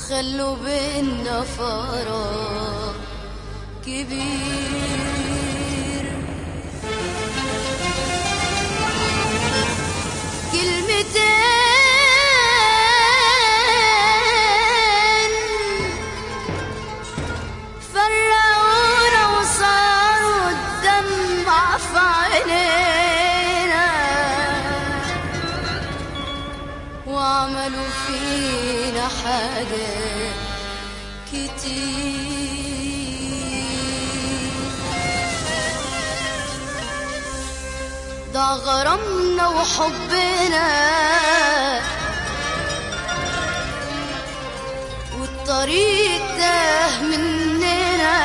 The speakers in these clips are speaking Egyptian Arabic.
خلوا بينا فراغ كبير كلمتين فرقونا وصاروا الدمع في عينينا وعملوا فينا حاجات كتير ضاع غرامنا وحبنا والطريق تاه مننا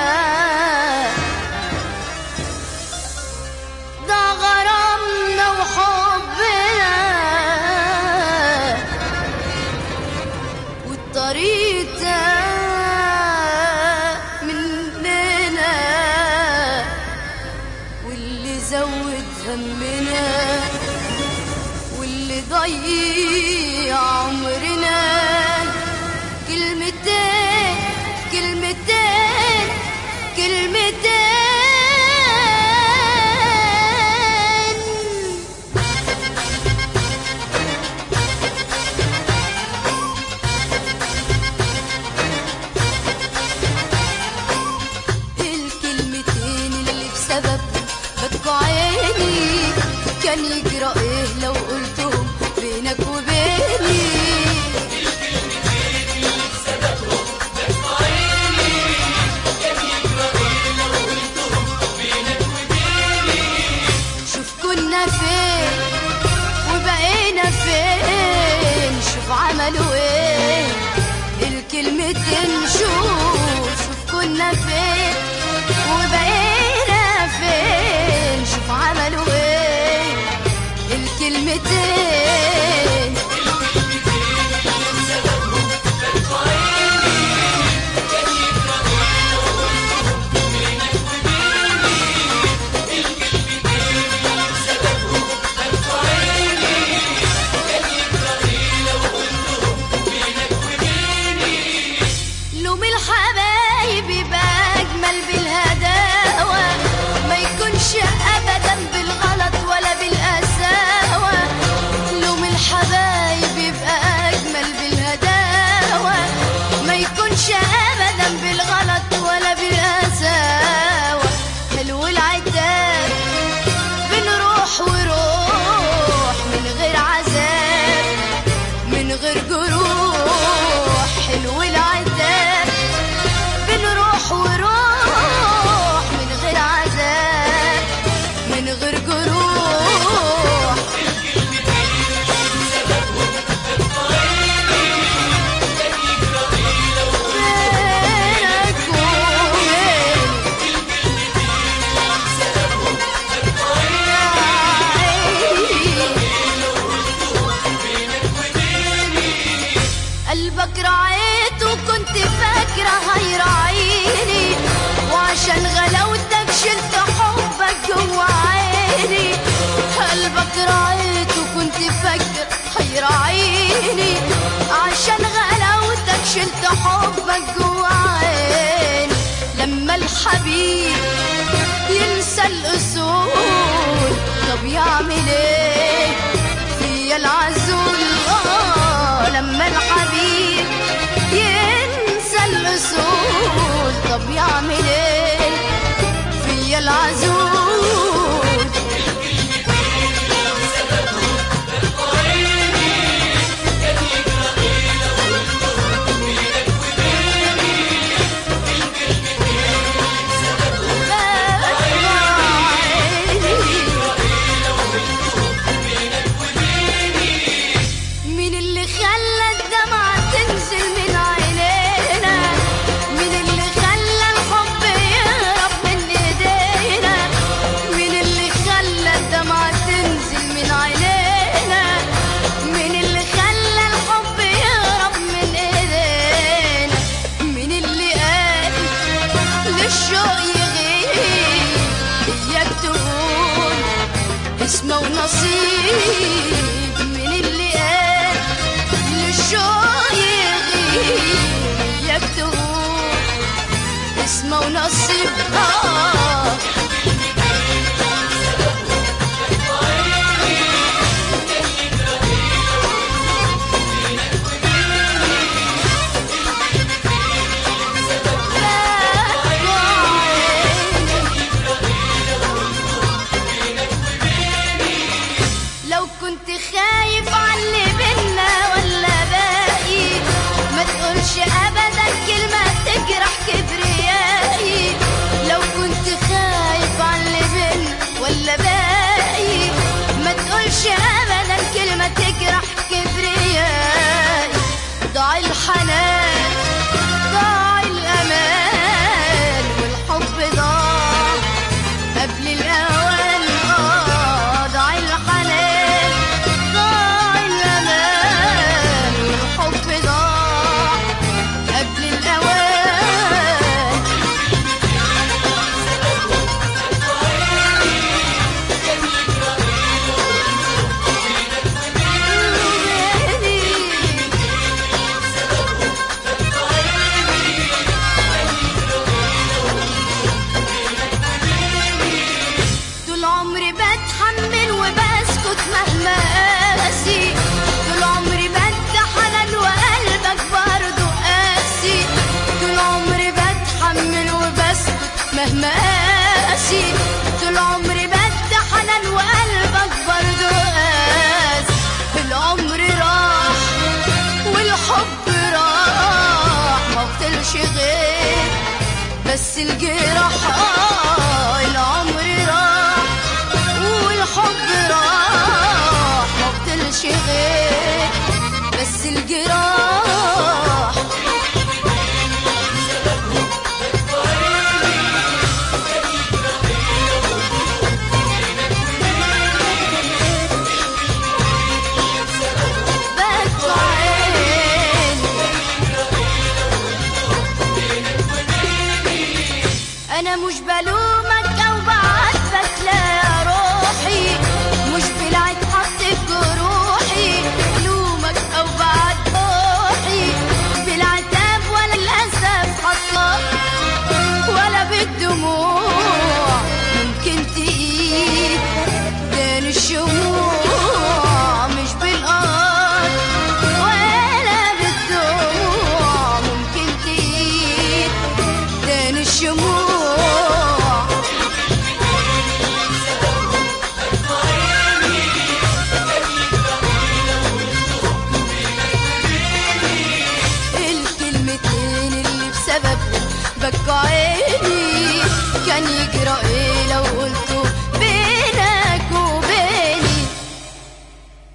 ضاع غرامنا وحبنا والطريق تاه مننا واللي زود همنا واللي ضيع عمرنا كلمتين كلمتين كلمتين الكلمتين اللي بسبب بكوا عيني كان يجرى ايه لو قلتهم بينك وبيني شوف كنا فين وبقينا فين شوف عملوا ايه الكلمتين شوف شوف كنا فين وبقينا فين شوف عملوا ايه الكلمتين لوم الحبايب يبقى اجمل بالهداوه ما يكونش ابدا بالغلط ولا بالقساوه لوم الحبايب يبقى اجمل بالهداوه ما يكونش ابدا بالغلط ولا بالقساوه حلو العتاب بنروح وروح من غير عذاب من غير جروح حلو العتاب بنروح وروح من غير عذاب من غير جروح بينك وبيني قلبك رعيته كنت فاكرة هيراعيني وعشان غلاوتك شلت حبك جوا عيني قلبك رعيته كنت فاكرة هيراعيني عشان غلاوتك شلت حبك جوا عيني لما الحبيب ينسى الأصول طب يعمل ايه فيا العزول آه لما الحبيب ينسى الأصول طب يعمل ايه فيا العزول مين اللي خلى الدمعة تنزل من عينينا مين اللي خلى الحب يهرب من ايدينا مين اللي خلى الدمعة تنزل من عينينا مين اللي خلى الحب يهرب من ايدينا مين اللي قال للشوق يغيب اياك تقول اسمه ونصيب من اللي قال للشوق يغيب قسمة ونصيب آه